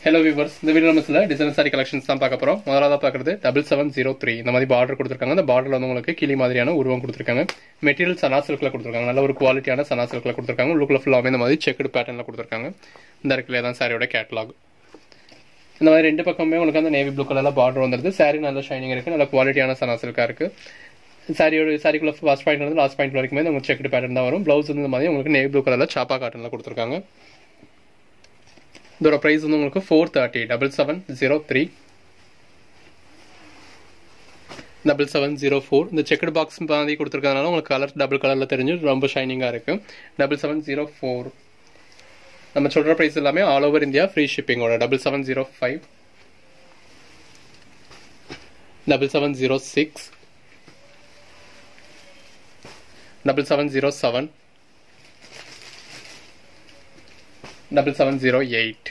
hello viewers இந்த video நம்ம சில டிசைன் சாரி கலெக்ஷன்ஸ் தான் பார்க்க போறோம் முதலாவது பார்க்குறது டபுள் செவன் ஜீரோ த்ரீ இந்த மாதிரி பார்டர் கொடுத்துருக்காங்க அந்த பார்டர்ல வந்து உங்களுக்கு கிளி மாதிரியான உருவம் கொடுத்துருக்காங்க மெட்டீரியல் சனா சில்க்ல கொடுத்துருக்காங்க நல்ல ஒரு குவாலிட்டியான சனா சில்க்ல கொடுத்துருக்காங்க உள்ளுக்குள்ள ஃபுல்லாமே இந்த மாதிரி செக்குடு பேட்டர்ல கொடுத்துருக்காங்க இந்த இருக்குல்ல தான் சாரியோட கேட்டலாக் இந்த மாதிரி ரெண்டு பக்கமே உங்களுக்கு அந்த நேவி ப்ளூ கலர்ல பார்டர் வந்துருது சாரி நல்ல ஷைனிங் இருக்கு நல்ல குவாலிட்டியான சனா சில்கா இருக்கு சாரியோட சாரிக்குள்ள ஃபர்ஸ்ட் பாயிண்ட் வந்து லாஸ்ட் பாயிண்ட் வரைக்குமே உங்களுக்கு செக்குடு பேட்டர்ன் தான் வரும் பிளவுஸ் வந்து இந்த மாதிரி உங்களுக்கு நேவி ப்ளூ கலர்ல சாப்பா காட்டன்ல கொடுத்துருக்காங்க இதோட ப்ரைஸ் வந்து உங்களுக்கு four thirty double seven zero three double seven zero four இந்த செக்கடு பாக்ஸ் மாதிரி கொடுத்துருக்கறதுனால உங்களுக்கு கலர் டபுள் கலரில் தெரிஞ்சு ரொம்ப ஷைனிங்காக இருக்குது டபுள் செவன் ஜீரோ ஃபோர் நம்ம சொல்கிற ப்ரைஸ் எல்லாமே ஆல் ஓவர் இந்தியா ஃப்ரீ ஷிப்பிங்கோட double seven zero five double seven zero six double seven zero seven double seven zero eight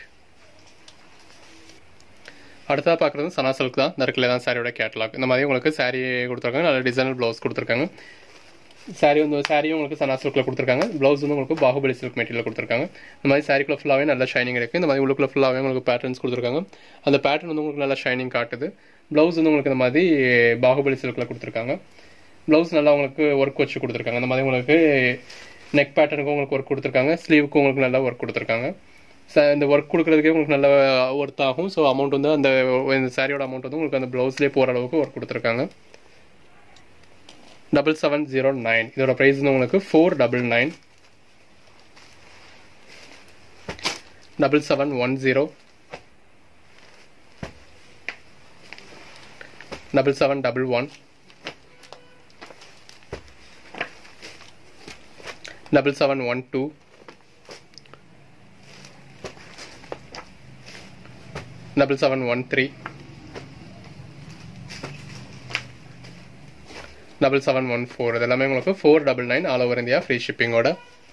அடுத்ததாக பார்க்குறது சனா சில்க் தான் இந்த இருக்குல்ல தான் சாரியோட கேட்டலாக் இந்த மாதிரி உங்களுக்கு சாரி கொடுத்துருக்காங்க நல்ல டிசைனர் ப்ளவுஸ் கொடுத்துருக்காங்க சாரி வந்து சாரியும் உங்களுக்கு சனா சில்கில் கொடுத்துருக்காங்க ப்ளவுஸ் வந்து உங்களுக்கு பாகுபலி சில்க் மெட்டீரியல் கொடுத்துருக்காங்க இந்த மாதிரி சாரிக்குள்ள ஃபுல்லாகவே நல்ல ஷைனிங் இருக்குது இந்த மாதிரி உள்ளுக்குள்ள ஃபுல்லாகவே உங்களுக்கு பேட்டர்ன்ஸ் கொடுத்துருக்காங்க அந்த பேட்டர்ன் வந்து உங்களுக்கு நல்லா ஷைனிங் காட்டுது ப்ளவுஸ் வந்து உங்களுக்கு இந்த மாதிரி பாகுபலி சில்கில் கொடுத்துருக்காங்க ப்ளவுஸ் நல்லா உங்களுக்கு ஒர்க் வச்சு கொடுத்துருக்காங்க இந்த மாதிரி உங்களுக்கு நெக் பேட்டர்னுக்கு உங்களுக்கு ஒர்க் கொடுத்துருக்காங்க ஸ்லீவுக்கு உங்களுக்கு நல்லா ஒர்க் கொடுத்துருக்காங்க இந்த ஒர்க் கொடுக்குறதுக்கே உங்களுக்கு நல்ல ஒர்த் ஆகும் ஸோ அமௌண்ட் வந்து அந்த இந்த சாரியோட அமௌண்ட் வந்து உங்களுக்கு அந்த ப்ளவுஸ்லேயே போகிற அளவுக்கு ஒர்க் கொடுத்துருக்காங்க டபுள் செவன் ஜீரோ நைன் இதோட ப்ரைஸ் வந்து உங்களுக்கு four double nine double seven one zero double seven double one double seven one two double seven one three double seven one four இது எல்லாமே உங்களுக்கு four double nine all over India free ஷிப்பிங்கோட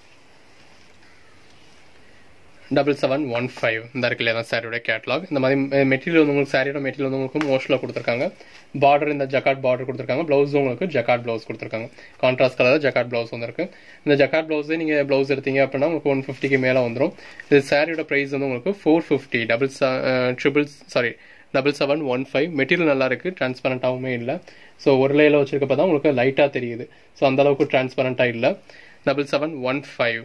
double seven one five இந்த இருக்குல்ல தான் சாரியோட catalogue இந்த மாதிரி மெட்டீரியல் வந்து உங்களுக்கு சாரியோட மெட்டீரியல் வந்து உங்களுக்கு மோஸ்ட்ல கொடுத்துருக்காங்க பார்டர் இந்த ஜக்காட் பார்டர் கொடுத்துருக்காங்க ப்ளவுஸ் உங்களுக்கு ஜக்காட் ப்ளவுஸ் கொடுத்துருக்காங்க கான்ட்ராஸ்ட் கலர் ஜக்காட் ப்ளவுஸ் வந்துருக்கு இந்த ஜக்காட் ப்ளவுஸே நீங்கள் ப்ளவுஸ் எடுத்தீங்க அப்படின்னா உங்களுக்கு ஒன் ஃபிஃப்டிக்கு மேலே வந்துடும் இது சாரியோட ப்ரைஸ் வந்து உங்களுக்கு four fifty double triple sari double seven one five material நல்லா இருக்கு டிரான்ஸ்பரண்டாகவுமே இல்லை ஸோ ஒரு லேயில் வச்சிருக்கப்ப தான் உங்களுக்கு லைட்டாக தெரியுது ஸோ அந்த அளவுக்கு டிரான்ஸ்பரண்டாக இல்லை double seven one five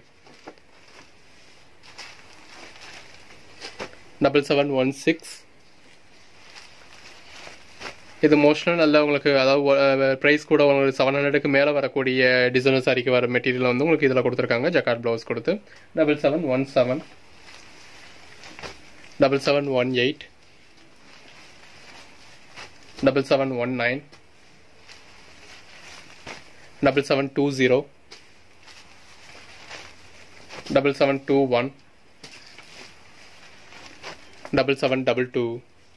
double seven one six இது மோஸ்ட்லாக நல்லா உங்களுக்கு அதாவது ப்ரைஸ் கூட உங்களுக்கு செவன் ஹண்ட்ரடுக்கு மேலே வரக்கூடிய டிசைனர் சாரிக்கு வர மெட்டீரியல் வந்து உங்களுக்கு இதில் கொடுத்துருக்காங்க ஜக்காட் ப்ளவுஸ் கொடுத்து double seven one seven double seven one eight double seven one nine double seven two zero double seven two one double seven double two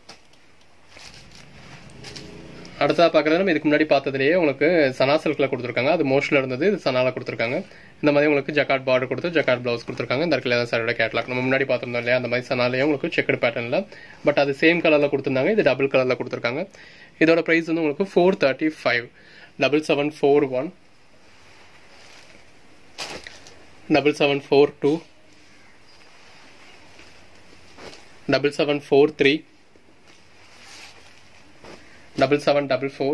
அடுத்ததாக பார்க்குறது நம்ம இதுக்கு முன்னாடி பார்த்ததுலேயே உங்களுக்கு சனா சில்கில் கொடுத்துருக்காங்க அது மோஸ்ட்ல இருந்தது இது சனால கொடுத்துருக்காங்க இந்த மாதிரி உங்களுக்கு ஜக்காட் பார்டர் கொடுத்து ஜக்காட் ப்ளவுஸ் கொடுத்துருக்காங்க இந்த இடத்துல சாரோட கேட்லாக் நம்ம முன்னாடி பார்த்துருந்தோம் இல்லையா அந்த மாதிரி சனாலேயே உங்களுக்கு செக்கடு பேட்டர்னில் பட் அது சேம் கலரில் கொடுத்துருந்தாங்க இது டபுள் கலரில் கொடுத்துருக்காங்க இதோட ப்ரைஸ் வந்து உங்களுக்கு four thirty five double seven four one double seven four two double seven four three double seven double four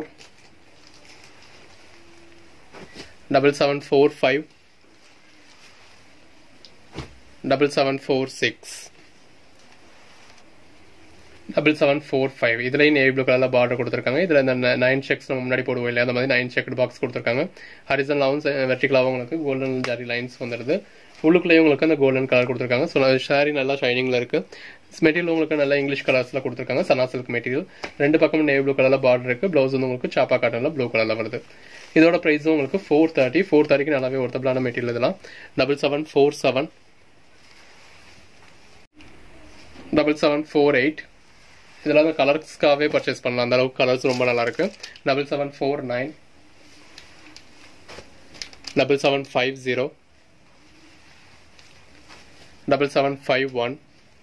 double seven four five double seven four six double seven four five இதுலேயும் navy blue கலரில் border கொடுத்துருக்காங்க இதில் இந்த nine sex நம்ம முன்னாடி போடுவோம் இல்லையா அந்த மாதிரி நைன் செக்டு பாக்ஸ் கொடுத்துருக்காங்க ஹரிசன்லாவும் வெர்டிகலாவும் உங்களுக்கு கோல்டன் ஜாரி லைன்ஸ் வந்துடுது உள்ளுக்குள்ளேயும் உங்களுக்கு அந்த கோல்டன் கலர் கொடுத்துருக்காங்க ஸோ ஷாரி நல்லா ஷைனிங்கில் இருக்குது மெட்டீரியல் உங்களுக்கு நல்லா இங்கிலீஷ் கலர்ஸில் கொடுத்துருக்காங்க சனா சில்க் மெட்டீரியல் ரெண்டு பக்கமும் நேவி ப்ளூ கலரில் பார்டர் இருக்குது ப்ளவுஸ் வந்து உங்களுக்கு சாப்பா காட்டனில் ப்ளூ கலரில் வருது இதோட ப்ரைஸும் உங்களுக்கு ஃபோர் தேர்ட்டி ஃபோர் தேர்ட்டிக்கு நல்லாவே ஒருத்தபிளான மெட்டீரியல் இதெல்லாம் double seven four seven double seven four eight இதெல்லாம் கலர்ஸ்க்காகவே பர்ச்சேஸ் பண்ணலாம் அந்த அளவுக்கு கலர்ஸ் ரொம்ப நல்லா இருக்கு double seven four nine double seven five zero double seven five one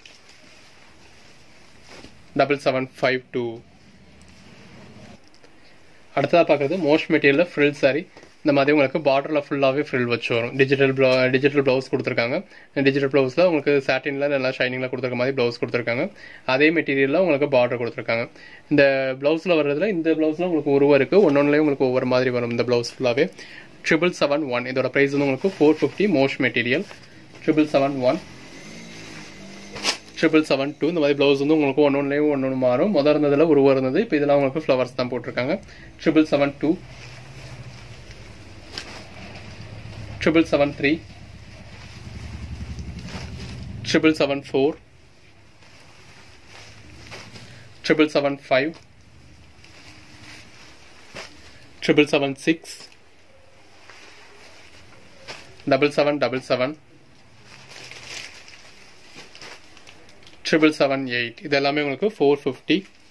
double seven five two அடுத்ததாக பார்க்குறது மோஸ்ட் மெட்டீரியலில் ஃப்ரில் சாரி இந்த மாதிரி உங்களுக்கு பார்டரில் ஃபுல்லாகவே ஃப்ரில் வச்சு வரும் டிஜிட்டல் ப்ளவு டிஜிட்டல் ப்ளவுஸ் கொடுத்துருக்காங்க டிஜிட்டல் ப்ளவுஸில் உங்களுக்கு சாட்டினில் நல்லா ஷைனிங்கில் கொடுத்துருக்க மாதிரி ப்ளவுஸ் கொடுத்துருக்காங்க அதே மெட்டீரியலில் உங்களுக்கு பார்டர் கொடுத்துருக்காங்க இந்த ப்ளவுஸில் வர்றதுல இந்த ப்ளவுஸில் உங்களுக்கு உருவம் இருக்குது ஒன்னொன்னுலேயும் உங்களுக்கு ஒவ்வொரு மாதிரி வரும் இந்த ப்ளவுஸ் ஃபுல்லாகவே ட்ரிபிள் செவன் ஒன் இதோட ப்ரைஸ் வந்து உங்களுக்கு ஃபோர் ஃபிஃப்டி மோஷ் material triple seven one triple seven two இந்த மாதிரி ப்ளவுஸ் வந்து உங்களுக்கு ஒன்று ஒன்றுலேயும் ஒன்று ஒன்று மாறும் முதல் இருந்ததில் உருவம் இருந்தது இப்போ இதெல்லாம் உங்களுக்கு ஃப்ளவர்ஸ் தான் போட்டிருக்காங்க triple seven two triple seven three triple seven four triple seven five triple seven six double seven double seven triple seven eight இது எல்லாமே உங்களுக்கு ஃபோர் ஃபிஃப்டி